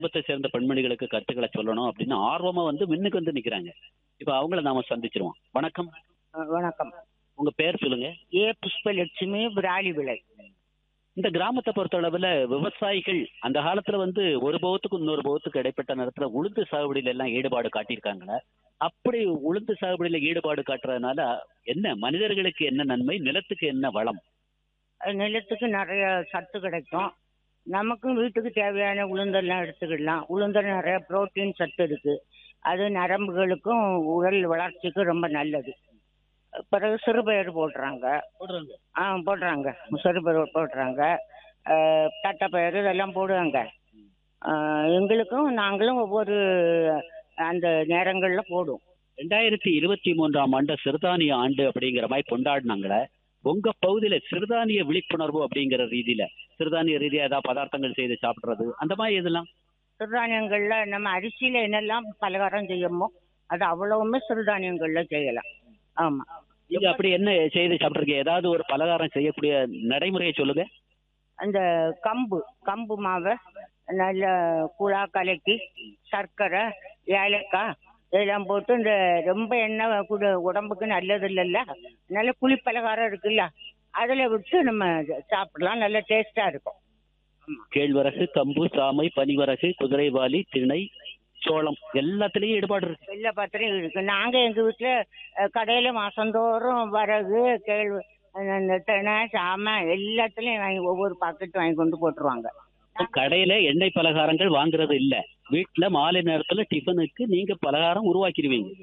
குடும்பத்தை சேர்ந்த பெண்மணிகளுக்கு கருத்துக்களை சொல்லணும் அப்படின்னு ஆர்வமா வந்து முன்னுக்கு வந்து நிக்கிறாங்க இப்ப அவங்கள நாம சந்திச்சிருவோம் வணக்கம் அஹ் வணக்கம் உங்க பேர் சொல்லுங்க ஏ புஷ்பலட்சுமி விராலி விளை இந்த கிராமத்தை பொறுத்தளவுல விவசாயிகள் அந்த காலத்துல வந்து ஒரு போகத்துக்கு இன்னொரு போகத்துக்கு இடைப்பட்ட நேரத்துல உளுந்து சாகுபடியில எல்லாம் ஈடுபாடு காட்டியிருக்காங்களா அப்படி உளுந்து சாகுபடியில ஈடுபாடு காட்டுறதுனால என்ன மனிதர்களுக்கு என்ன நன்மை நிலத்துக்கு என்ன வளம் அது நிலத்துக்கு நிறைய சத்து கிடைக்கும் நமக்கும் வீட்டுக்கு தேவையான உளுந்தெல்லாம் எடுத்துக்கிடலாம் உளுந்தல் நிறைய புரோட்டீன் சத்து இருக்கு அது நரம்புகளுக்கும் உடல் வளர்ச்சிக்கும் ரொம்ப நல்லது பிறகு சிறுபயிர் போடுறாங்க போடுறாங்க ஆ போடுறாங்க சிறுபயிர் போடுறாங்க அஹ் தட்டைப்பயிறு இதெல்லாம் போடுவாங்க அஹ் எங்களுக்கும் நாங்களும் ஒவ்வொரு அந்த நேரங்களில் போடுவோம் ரெண்டாயிரத்தி இருபத்தி மூன்றாம் ஆண்டு சிறுதானிய ஆண்டு அப்படிங்கிற மாதிரி கொண்டாடினாங்களே உங்க பகுதியில சிறுதானிய விழிப்புணர்வு அப்படிங்கிற ரீதியில சிறுதானிய ரீதியா ஏதாவது பதார்த்தங்கள் செய்து சாப்பிடுறது அந்த மாதிரி இதெல்லாம் சிறுதானியங்கள்ல நம்ம அரிசியில என்னெல்லாம் பலகாரம் செய்யணுமோ அது அவ்வளவுமே சிறுதானியங்கள்ல செய்யலாம் ஆமா நீங்க அப்படி என்ன செய்து சாப்பிட்டுருக்கீங்க ஏதாவது ஒரு பலகாரம் செய்யக்கூடிய நடைமுறையை சொல்லுங்க அந்த கம்பு கம்பு மாவை நல்ல குழா கலக்கி சர்க்கரை ஏலக்காய் இதெல்லாம் போட்டு இந்த ரொம்ப எண்ணெய் கூட உடம்புக்கு நல்லது இல்லைல்ல நல்ல புளிப்பலகாரம் இருக்குல்ல அதில் விட்டு நம்ம சாப்பிடலாம் நல்ல டேஸ்டா இருக்கும் கேழ்வரகு கம்பு சாமை பனிவரகு குதிரைவாலி திணை சோளம் எல்லாத்துலயும் ஈடுபாடு இருக்கு எல்லா பாத்திரம் இருக்கு நாங்க எங்க வீட்டுல அஹ், கடையில மாசந்தோறும் வரகு கேழ்வு அஹ், இந்த தினை சாமை எல்லாத்துலயும் வாங்கி ஒவ்வொரு பாக்கெட் வாங்கி கொண்டு போட்டுருவாங்க கடையில எண்ணெய் பலகாரங்கள் வாங்குறது இல்ல வீட்டுல மாலை நேரத்துல டிஃபனுக்கு நீங்க பலகாரம் உருவாக்கிடுவீங்க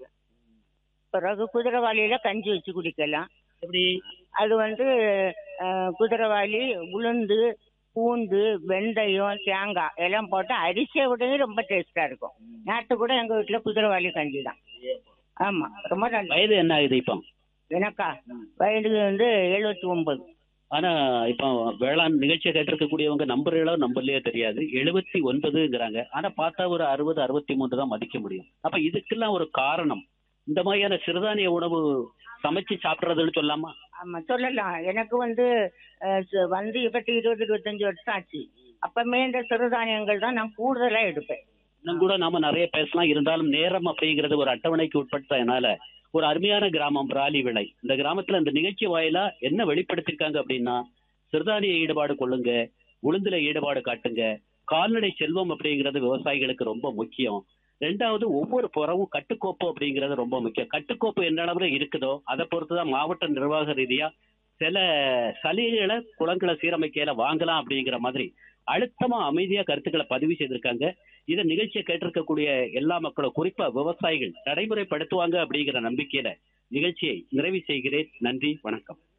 பிறகு குதிரைவாளியில கஞ்சி வச்சு குடிக்கலாம் எப்படி அது வந்து அஹ், குதிரைவாளி உளுந்து பூண்டு வெந்தயம் தேங்காய் எல்லாம் போட்டு அரிசியை விடவே ரொம்ப டேஸ்டா இருக்கும் நேற்று கூட எங்க வீட்டுல குதிரைவாளி கஞ்சி தான் ஆமா ரொம்ப நல்ல வயது என்ன ஆகுது இப்போ எனக்கா வயது வந்து எழுபத்தி ஒன்பது ஆனா இப்போ வேளாண் நிகழ்ச்சியை கேட்டிருக்கக்கூடியவங்க நம்புறீங்களோ நம்பலையோ தெரியாது எழுபத்தி ஒன்பதுங்கிறாங்க ஆனா பார்த்தா ஒரு அறுபது அறுபத்தி மூன்று தான் மதிக்க முடியும் அப்ப இதுக்கெல்லாம் ஒரு காரணம் இந்த மாதிரியான சிறுதானிய உணவு சமைச்சு சாப்பிடுறதுன்னு சொல்லாமா ஆமா சொல்லலாம் எனக்கு வந்து அஹ், ச- வந்து இப்ப இருபது இருபத்தஞ்சு வருஷம் ஆச்சு அப்பமே இந்த சிறுதானியங்கள் தான் நான் கூடுதலா எடுப்பேன் இன்னும் கூட நாம நிறைய பேசலாம் இருந்தாலும் நேரம் அப்படிங்கிறது ஒரு அட்டவணைக்கு உட்பட்டதுனால ஒரு அருமையான கிராமம் ராலி விளை இந்த கிராமத்துல இந்த நிகழ்ச்சி வாயிலா என்ன வெளிப்படுத்திருக்காங்க அப்படின்னா சிறுதானிய ஈடுபாடு கொள்ளுங்க உளுந்துல ஈடுபாடு காட்டுங்க கால்நடை செல்வம் அப்படிங்கிறது விவசாயிகளுக்கு ரொம்ப முக்கியம் ரெண்டாவது ஒவ்வொரு புறவும் கட்டுக்கோப்பு அப்படிங்கிறது ரொம்ப முக்கியம் கட்டுக்கோப்பு எந்த அளவுல இருக்குதோ அதை பொறுத்துதான் மாவட்ட நிர்வாக ரீதியா சில சலுகைகளை குளங்களை சீரமைக்கையில வாங்கலாம் அப்படிங்கிற மாதிரி அழுத்தமா அமைதியா கருத்துக்களை பதிவு செய்திருக்காங்க இதை நிகழ்ச்சியை கேட்டிருக்கக்கூடிய எல்லா மக்களும் குறிப்பா விவசாயிகள் நடைமுறைப்படுத்துவாங்க அப்படிங்கிற நம்பிக்கையில நிகழ்ச்சியை நிறைவு செய்கிறேன் நன்றி வணக்கம்